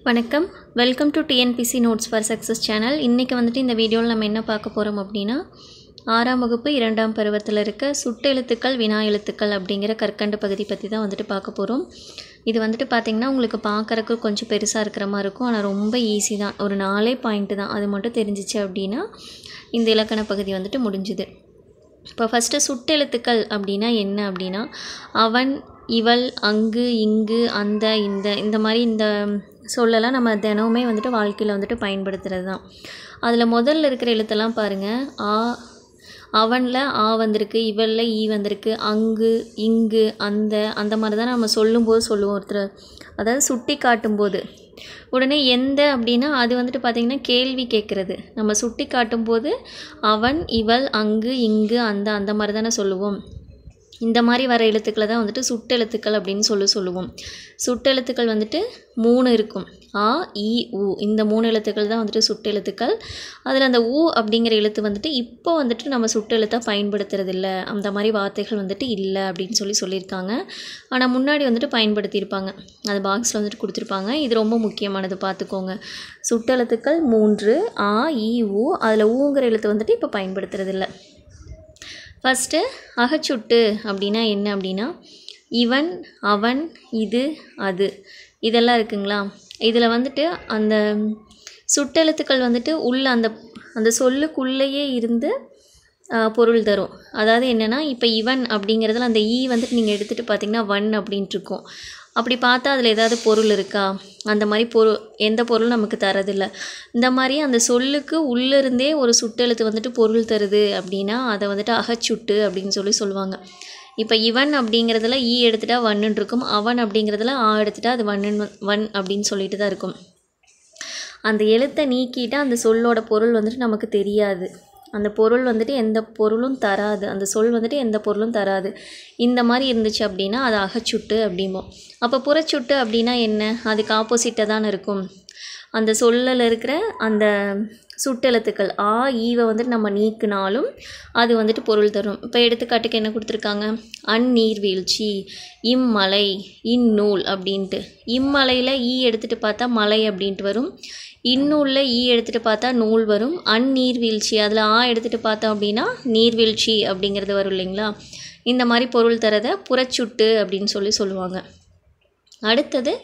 வணக்கம் welcome to TNPSC notes for success channel இன்றைக்கி வந்துட்டு இந்த வீடியோவில் நம்ம என்ன பார்க்க போகிறோம் அப்படின்னா ஆறாம் வகுப்பு இரண்டாம் பருவத்தில் இருக்க சுட்டெழுத்துக்கள் வினா எழுத்துக்கள் அப்படிங்கிற கற்கண்டு பகுதி பற்றி தான் வந்துட்டு பார்க்க போகிறோம் இது வந்துட்டு பார்த்திங்கன்னா உங்களுக்கு பார்க்குறக்கு கொஞ்சம் பெருசாக இருக்கிற மாதிரி இருக்கும் ஆனால் ரொம்ப ஈஸி தான் ஒரு நாலே பாயிண்ட்டு தான் அது மட்டும் தெரிஞ்சிச்சு அப்படின்னா இந்த இலக்கண பகுதி வந்துட்டு முடிஞ்சுது இப்போ ஃபஸ்ட்டு சுட்டெழுத்துக்கள் அப்படின்னா என்ன அப்படின்னா அவன் இவள் அங்கு இங்கு அந்த இந்த இந்த மாதிரி இந்த சொல்லலாம் நம்ம தினமுமே வந்துட்டு வாழ்க்கையில் வந்துட்டு பயன்படுத்துகிறது தான் அதில் முதல்ல இருக்கிற எழுத்தெல்லாம் பாருங்கள் ஆ அவனில் ஆ வந்திருக்கு இவளில் ஈ வந்திருக்கு அங்கு இங்கு அந்த அந்த மாதிரி தான் நம்ம சொல்லும்போது சொல்லுவோம் ஒருத்தர் அதாவது சுட்டி காட்டும்போது உடனே எந்த அப்படின்னா அது வந்துட்டு பார்த்திங்கன்னா கேள்வி கேட்குறது நம்ம சுட்டி காட்டும்போது அவன் இவள் அங்கு இங்கு அந்த அந்த மாதிரி தானே சொல்லுவோம் இந்த மாதிரி வர எழுத்துக்களை தான் வந்துட்டு சுட்டெழுத்துக்கள் அப்படின்னு சொல்லி சொல்லுவோம் சுட்டெழுத்துக்கள் வந்துட்டு மூணு இருக்கும் ஆ இ உ இந்த மூணு எழுத்துக்கள் தான் வந்துட்டு சுட்டெழுத்துக்கள் அதில் அந்த ஊ அப்படிங்கிற எழுத்து வந்துட்டு இப்போ வந்துட்டு நம்ம சுட்டெழுத்தாக பயன்படுத்துறது இல்லை அந்த மாதிரி வார்த்தைகள் வந்துட்டு இல்லை அப்படின்னு சொல்லி சொல்லியிருக்காங்க ஆனால் முன்னாடி வந்துட்டு பயன்படுத்தியிருப்பாங்க அது பாக்ஸில் வந்துட்டு கொடுத்துருப்பாங்க இது ரொம்ப முக்கியமானது பார்த்துக்கோங்க சுட்டெழுத்துக்கள் மூன்று ஆ இ உ அதில் ஊங்கிற எழுத்து வந்துட்டு இப்போ பயன்படுத்துறது இல்லை ஃபஸ்ட்டு அகச்சுட்டு அப்படின்னா என்ன அப்படின்னா இவன் அவன் இது அது இதெல்லாம் இருக்குங்களா இதில் வந்துட்டு அந்த சுட்டெழுத்துக்கள் வந்துட்டு உள்ள அந்த அந்த சொல்லுக்குள்ளேயே இருந்து பொருள் தரும் அதாவது என்னென்னா இப்போ இவன் அப்படிங்கிறதுல அந்த ஈ வந்துட்டு நீங்கள் எடுத்துகிட்டு பார்த்தீங்கன்னா வன் அப்படின்ட்டு இருக்கும் அப்படி பார்த்தா அதில் ஏதாவது பொருள் இருக்கா அந்த மாதிரி பொருள் எந்த பொருளும் நமக்கு தரதில்லை இந்த மாதிரி அந்த சொல்லுக்கு உள்ளிருந்தே ஒரு சுட்டெழுத்து வந்துட்டு பொருள் தருது அப்படின்னா அதை வந்துட்டு அகச்சுட்டு அப்படின்னு சொல்லி சொல்லுவாங்க இப்போ இவன் அப்படிங்கிறதுல ஈ எடுத்துட்டா வன்னுன்னு இருக்கும் அவன் அப்படிங்கிறதுல ஆ எடுத்துட்டா அது வன்னு வன் அப்படின்னு சொல்லிட்டு தான் இருக்கும் அந்த எழுத்தை நீக்கிட்டு அந்த சொல்லோட பொருள் வந்துட்டு நமக்கு தெரியாது அந்த பொருள் வந்துட்டு எந்த பொருளும் தராது அந்த சொல் வந்துட்டு எந்த பொருளும் தராது இந்த மாதிரி இருந்துச்சு அப்படின்னா அது அகச்சுட்டு அப்படிம்போம் அப்போ புறச்சுட்டு அப்படின்னா என்ன அதுக்கு ஆப்போசிட்டாக தானே இருக்கும் அந்த சொல்லல இருக்கிற அந்த சுட்டெழுத்துக்கள் ஆ ஈவை வந்துட்டு நம்ம நீக்கினாலும் அது வந்துட்டு பொருள் தரும் இப்போ எடுத்துக்காட்டுக்கு என்ன கொடுத்துருக்காங்க அந்நீர்வீழ்ச்சி இம்மலை இந்நூல் அப்படின்ட்டு இம்மலையில் ஈ எடுத்துகிட்டு பார்த்தா மலை அப்படின்ட்டு வரும் இன்னூலில் ஈ எடுத்துகிட்டு பார்த்தா நூல் வரும் அந்நீர்வீழ்ச்சி அதில் ஆ எடுத்துகிட்டு பார்த்தோம் அப்படின்னா நீர்வீழ்ச்சி அப்படிங்கிறது வரும் இல்லைங்களா இந்த மாதிரி பொருள் தரதை புறச்சுட்டு அப்படின்னு சொல்லி சொல்லுவாங்க அடுத்தது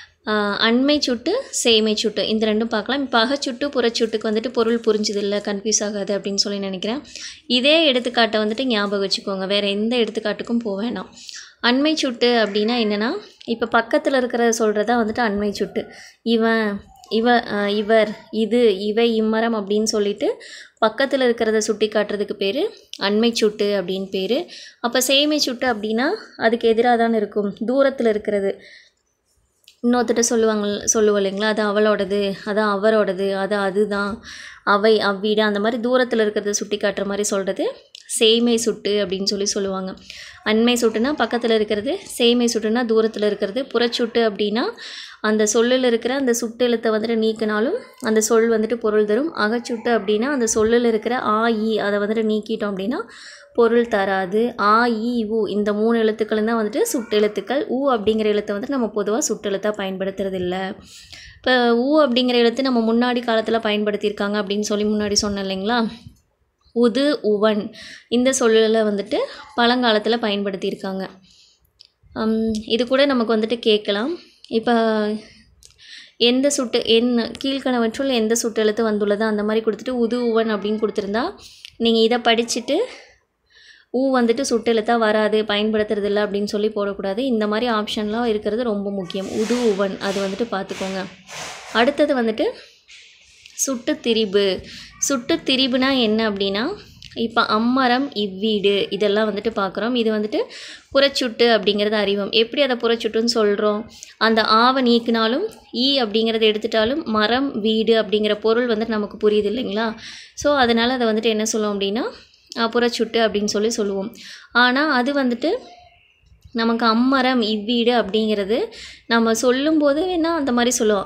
அண்மை சுட்டு சேமை சுட்டு இந்த ரெண்டும் பார்க்கலாம் இப்போ அகச்சுட்டு புறச்சுட்டுக்கு வந்துட்டு பொருள் புரிஞ்சுது இல்லை கன்ஃபியூஸ் ஆகாது அப்படின்னு சொல்லி நினைக்கிறேன் இதே எடுத்துக்காட்டை வந்துட்டு ஞாபகம் வச்சுக்கோங்க வேறு எந்த எடுத்துக்காட்டுக்கும் போக வேணாம் அண்மை சுட்டு அப்படின்னா என்னென்னா இப்போ பக்கத்தில் இருக்கிற சொல்கிறதா வந்துட்டு அண்மை சுட்டு இவன் இவ இவர் இது இவை இம்மரம் அப்படின்னு சொல்லிட்டு பக்கத்தில் இருக்கிறத சுட்டி காட்டுறதுக்கு பேர் அண்மை சுட்டு அப்படின்னு பேர் அப்போ சேமை சுட்டு அப்படின்னா அதுக்கு எதிராக தான் இருக்கும் தூரத்தில் இருக்கிறது இன்னொருத்திட்ட சொல்லுவாங்க சொல்லுவோம் இல்லைங்களா அது அவளோடது அது அவரோடது அது அதுதான் அவை அவ்வீடு அந்த மாதிரி தூரத்தில் இருக்கிறத சுட்டி காட்டுற மாதிரி சொல்கிறது சேமை சுட்டு அப்படின்னு சொல்லி சொல்லுவாங்க அண்மை சுட்டுனா பக்கத்தில் இருக்கிறது சேமை சுட்டுனா தூரத்தில் இருக்கிறது புறச்சுட்டு அப்படின்னா அந்த சொல்லில் இருக்கிற அந்த சுட்டெழுத்தை வந்துட்டு நீக்கினாலும் அந்த சொல் வந்துட்டு பொருள் தரும் அகச்சுட்டு அப்படின்னா அந்த சொல்லில் இருக்கிற ஆ இ அதை வந்துட்டு நீக்கிட்டோம் அப்படின்னா பொருள் தராது ஆ இ உ இந்த மூணு எழுத்துக்களும் தான் வந்துட்டு சுட்டெழுத்துக்கள் ஊ அப்படிங்கிற எழுத்தை வந்துட்டு நம்ம பொதுவாக சுட்டெழுத்தாக பயன்படுத்துறது இல்லை இப்போ ஊ அப்படிங்கிற எழுத்து நம்ம முன்னாடி காலத்தில் பயன்படுத்தியிருக்காங்க அப்படின்னு சொல்லி முன்னாடி சொன்னேன் இல்லைங்களா உது உவன் இந்த சொல்லில் வந்துட்டு பழங்காலத்தில் பயன்படுத்தியிருக்காங்க இது கூட நமக்கு வந்துட்டு கேட்கலாம் இப்போ எந்த சுட்டு என்ன கீழ்கணவற்றுள் எந்த சுட்டெழுத்து வந்துள்ளதோ அந்த மாதிரி கொடுத்துட்டு உது உவன் அப்படின்னு கொடுத்துருந்தா நீங்கள் இதை படிச்சுட்டு ஊ வந்துட்டு சுட்டெழுத்தாக வராது பயன்படுத்துறது இல்லை அப்படின்னு சொல்லி போடக்கூடாது இந்த மாதிரி ஆப்ஷன்லாம் இருக்கிறது ரொம்ப முக்கியம் உது உவன் அது வந்துட்டு பார்த்துக்கோங்க அடுத்தது வந்துட்டு சுட்டு திரிபு சுட்டு திரிபுனா என்ன அப்படின்னா இப்போ அம்மரம் இவ்வீடு இதெல்லாம் வந்துட்டு பார்க்குறோம் இது வந்துட்டு புறச்சுட்டு அப்படிங்கிறது அறிவோம் எப்படி அதை புறச்சுட்டுன்னு சொல்கிறோம் அந்த ஆவை நீக்கினாலும் ஈ அப்படிங்கிறத எடுத்துட்டாலும் மரம் வீடு அப்படிங்கிற பொருள் வந்துட்டு நமக்கு புரியுது இல்லைங்களா ஸோ அதனால் அதை வந்துட்டு என்ன சொல்லுவோம் அப்படின்னா புறச்சுட்டு அப்படின்னு சொல்லி சொல்லுவோம் ஆனால் அது வந்துட்டு நமக்கு அம்மரம் இவ்வீடு அப்படிங்கிறது நம்ம சொல்லும்போது வேணால் அந்த மாதிரி சொல்லுவோம்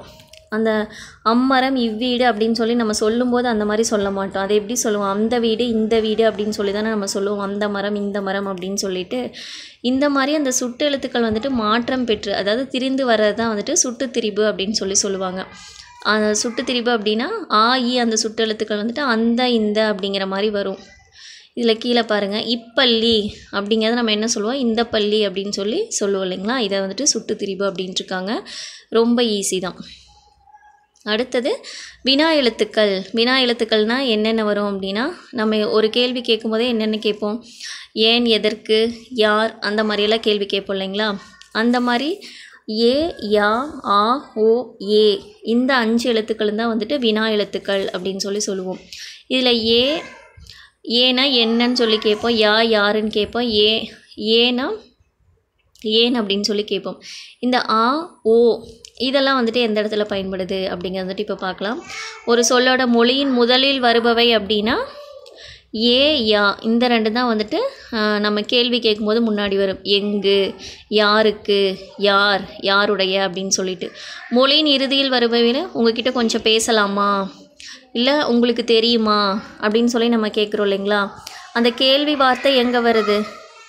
அந்த அம்மரம் இவ்வீடு அப்படின்னு சொல்லி நம்ம சொல்லும்போது அந்த மாதிரி சொல்ல மாட்டோம் அதை எப்படி சொல்லுவோம் அந்த வீடு இந்த வீடு அப்படின்னு சொல்லி தானே நம்ம சொல்லுவோம் அந்த மரம் இந்த மரம் அப்படின்னு சொல்லிட்டு இந்த மாதிரி அந்த சுட்டு எழுத்துக்கள் வந்துட்டு மாற்றம் பெற்று அதாவது திரிந்து வர்றது தான் வந்துட்டு சுட்டு திரிபு அப்படின்னு சொல்லி சொல்லுவாங்க அந்த சுட்டு திரிபு அப்படின்னா ஆ இ அந்த சுட்டு எழுத்துக்கள் வந்துட்டு அந்த இந்த அப்படிங்கிற மாதிரி வரும் இதில் கீழே பாருங்கள் இப்பள்ளி அப்படிங்கிறத நம்ம என்ன சொல்லுவோம் இந்த பள்ளி அப்படின்னு சொல்லி சொல்லுவோம் இல்லைங்களா இதை வந்துட்டு சுட்டு திரிபு அப்படின்ட்டு இருக்காங்க ரொம்ப ஈஸி தான் அடுத்தது வினா எழுத்துக்கள் வினா எழுத்துக்கள்னால் என்னென்ன வரும் அப்படின்னா நம்ம ஒரு கேள்வி கேட்கும்போதே என்னென்ன கேட்போம் ஏன் எதற்கு யார் அந்த மாதிரியெல்லாம் கேள்வி கேட்போம் இல்லைங்களா அந்த மாதிரி ஏ யா ஆ ஓ ஏ இந்த அஞ்சு எழுத்துக்கள் தான் வந்துட்டு வினா எழுத்துக்கள் அப்படின்னு சொல்லி சொல்லுவோம் இதில் ஏ ஏனா என்னன்னு சொல்லி கேட்போம் யா யாருன்னு கேட்போம் ஏ ஏனா ஏன் அப்படின்னு சொல்லி கேட்போம் இந்த ஆ ஓ இதெல்லாம் வந்துட்டு எந்த இடத்துல பயன்படுது அப்படிங்கிறது வந்துட்டு இப்போ பார்க்கலாம் ஒரு சொல்லோட மொழியின் முதலில் வருபவை அப்படின்னா ஏ யா இந்த ரெண்டு தான் வந்துட்டு ஆஹ், நம்ம கேள்வி கேட்கும்போது முன்னாடி வரும் எங்கு யாருக்கு யார் யாருடைய அப்படின்னு சொல்லிட்டு மொழியின் இறுதியில் வருபவையில் உங்ககிட்ட கொஞ்சம் பேசலாமா இல்லை உங்களுக்கு தெரியுமா அப்படின்னு சொல்லி நம்ம கேட்குறோம் இல்லைங்களா அந்த கேள்வி வார்த்தை எங்கே வருது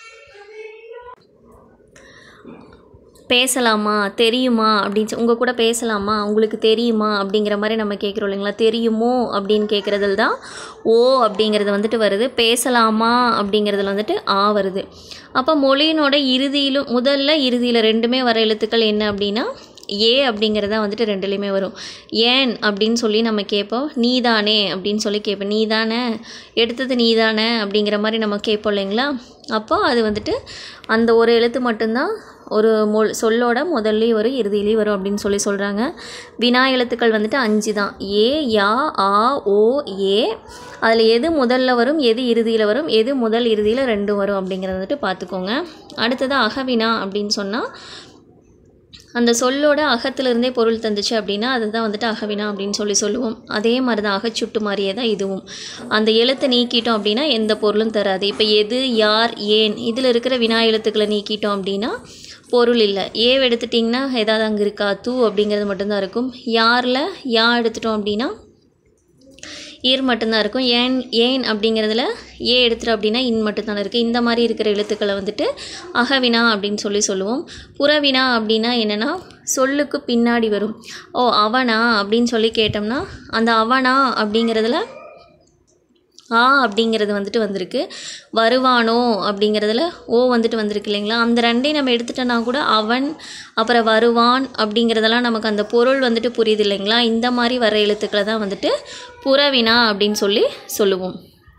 பேசலாமா தெரியுமா அப்படின்னு சொ- உங்க கூட பேசலாமா உங்களுக்கு தெரியுமா அப்படிங்கிற மாதிரி நம்ம கேட்குறோம் இல்லைங்களா தெரியுமோ அப்படின்னு கேட்குறதுல தான் ஓ அப்படிங்கிறது வந்துட்டு வருது பேசலாமா அப்படிங்கிறதுல வந்துட்டு ஆ வருது அப்போ மொழியினோட இறுதியிலும் முதல்ல இறுதியில் ரெண்டுமே வர எழுத்துக்கள் என்ன அப்படின்னா ஏ அப்படிங்கிறது தான் வந்துட்டு ரெண்டுலேயுமே வரும் ஏன் அப்படின்னு சொல்லி நம்ம கேட்போம் நீதானே அப்படின்னு சொல்லி கேட்போம் நீதானே எடுத்தது நீதானே அப்படிங்கிற மாதிரி நம்ம கேட்போம் இல்லைங்களா அப்போ அது வந்துட்டு அந்த ஒரு எழுத்து மட்டும்தான் ஒரு மொ சொல்லோட முதல்லையும் வரும் இறுதியிலையும் வரும் அப்படின்னு சொல்லி சொல்கிறாங்க வினா எழுத்துக்கள் வந்துட்டு அஞ்சு தான் ஏ யா ஆ ஓ ஏ அதில் எது முதல்ல வரும் எது இறுதியில் வரும் எது முதல் இறுதியில் ரெண்டும் வரும் அப்படிங்கிறத வந்துட்டு பார்த்துக்கோங்க அடுத்தது அகவினா அப்படின்னு சொன்னால் அந்த சொல்லோட அகத்திலிருந்தே பொருள் தந்துச்சு அப்படின்னா அதுதான் வந்துட்டு அகவினா அப்படின்னு சொல்லி சொல்லுவோம் அதே மாதிரி தான் அகச்சுட்டு மாதிரியே தான் இதுவும் அந்த எழுத்தை நீக்கிட்டோம் அப்படின்னா எந்த பொருளும் தராது இப்போ எது யார் ஏன் இதில் இருக்கிற வினா எழுத்துக்களை நீக்கிட்டோம் அப்படின்னா பொருள் இல்லை ஏவ் எடுத்துட்டிங்கன்னா ஏதாவது அங்கே இருக்கா தூ அப்படிங்கிறது மட்டும்தான் இருக்கும் யாரில் யா எடுத்துட்டோம் அப்படின்னா ஈர் மட்டும்தான் இருக்கும் ஏன் ஏன் அப்படிங்கிறதுல ஏ எடுத்துட்டோம் அப்படின்னா இன் மட்டும்தான் இருக்குது இந்த மாதிரி இருக்கிற எழுத்துக்களை வந்துட்டு அகவினா அப்படின்னு சொல்லி சொல்லுவோம் புறவினா அப்படின்னா என்னென்னா சொல்லுக்கு பின்னாடி வரும் ஓ அவனா அப்படின்னு சொல்லி கேட்டோம்னா அந்த அவனா அப்படிங்கிறதுல ஆ அப்படிங்கிறது வந்துட்டு வந்திருக்கு வருவானோ அப்படிங்கிறதுல ஓ வந்துட்டு வந்திருக்கு இல்லைங்களா அந்த ரெண்டையும் நம்ம எடுத்துட்டோன்னா கூட அவன் அப்புறம் வருவான் அப்படிங்கிறதெல்லாம் நமக்கு அந்த பொருள் வந்துட்டு புரியுது இல்லைங்களா இந்த மாதிரி வர எழுத்துக்களை தான் வந்துட்டு புறவினா அப்படின்னு சொல்லி சொல்லுவோம்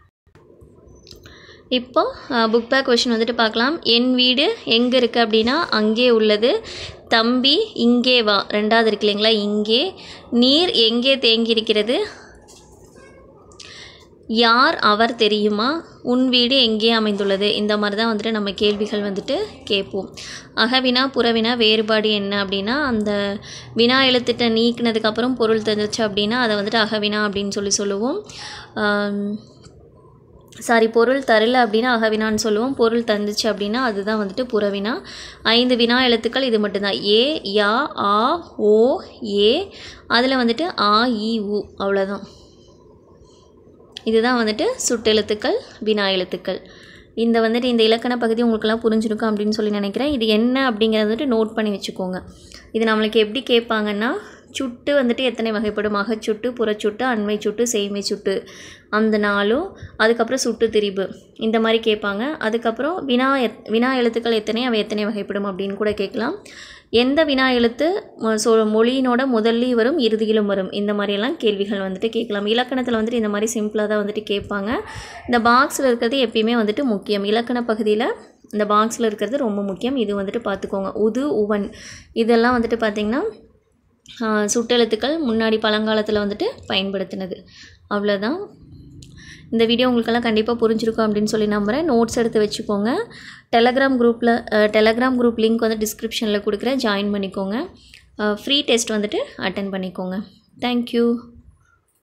இப்போ புக் பேக் கொஷின் வந்துட்டு பார்க்கலாம் என் வீடு எங்கே இருக்குது அப்படின்னா அங்கே உள்ளது தம்பி இங்கே வா ரெண்டாவது இருக்கு இல்லைங்களா இங்கே நீர் எங்கே தேங்கி இருக்கிறது யார் அவர் தெரியுமா உன் வீடு எங்கே அமைந்துள்ளது இந்த மாதிரி தான் வந்துட்டு நம்ம கேள்விகள் வந்துட்டு கேட்போம் அகவினா புறவினா வேறுபாடு என்ன அப்படின்னா அந்த வினா எழுத்திட்ட நீக்கினதுக்கப்புறம் பொருள் தெரிஞ்சிச்சு அப்படின்னா அதை வந்துட்டு அகவினா அப்படின்னு சொல்லி சொல்லுவோம் சாரி பொருள் தரல அப்படின்னா அகவினான்னு சொல்லுவோம் பொருள் தந்துச்சு அப்படின்னா அதுதான் வந்துட்டு புறவினா ஐந்து வினா எழுத்துக்கள் இது மட்டும்தான் ஏ யா ஆ ஓ ஏ அதில் வந்துட்டு ஆ இ உ அவ்வளோதான் இதுதான் வந்துட்டு சுட்டெழுத்துக்கள் வினா எழுத்துக்கள் இந்த வந்துட்டு இந்த இலக்கண பகுதி உங்களுக்கெல்லாம் புரிஞ்சிருக்கும் அப்படின்னு சொல்லி நினைக்கிறேன் இது என்ன அப்படிங்கிறத வந்துட்டு நோட் பண்ணி வச்சுக்கோங்க இது நம்மளுக்கு எப்படி கேட்பாங்கன்னா சுட்டு வந்துட்டு எத்தனை வகைப்படும் அகச்சுட்டு புறச்சுட்டு அண்மை சுட்டு செய்மை சுட்டு அந்த நாளும் அதுக்கப்புறம் சுட்டு திரிபு இந்த மாதிரி கேட்பாங்க அதுக்கப்புறம் வினா எத் வினா எழுத்துக்கள் எத்தனை அவை எத்தனை வகைப்படும் அப்படின்னு கூட கேட்கலாம் எந்த வினா எழுத்து மொ- சொ மொழியினோட முதல்லையும் வரும் இறுதியிலும் வரும் இந்த மாதிரியெல்லாம் கேள்விகள் வந்துட்டு கேட்கலாம் இலக்கணத்தில் வந்துட்டு இந்த மாதிரி சிம்பிளாக தான் வந்துட்டு கேட்பாங்க இந்த பாக்ஸில் இருக்கிறது எப்பயுமே வந்துட்டு முக்கியம் இலக்கண பகுதியில் இந்த பாக்ஸில் இருக்கிறது ரொம்ப முக்கியம் இது வந்துட்டு பார்த்துக்கோங்க உது உவன் இதெல்லாம் வந்துட்டு பார்த்திங்கன்னா ஆஹ், சுட்டெழுத்துக்கள் முன்னாடி பழங்காலத்தில் வந்துட்டு பயன்படுத்தினது அவ்வளோதான் இந்த வீடியோ உங்களுக்கெல்லாம் கண்டிப்பாக புரிஞ்சிருக்கும் அப்படின்னு சொல்லி நம்புகிறேன் நோட்ஸ் எடுத்து வச்சுக்கோங்க டெலகிராம் குரூப்பில் டெலகிராம் குரூப் லிங்க் வந்து டிஸ்கிரிப்ஷனில் கொடுக்குறேன் ஜாயின் பண்ணிக்கோங்க ஃப்ரீ டெஸ்ட் வந்துட்டு அட்டன் பண்ணிக்கோங்க தேங்க்யூ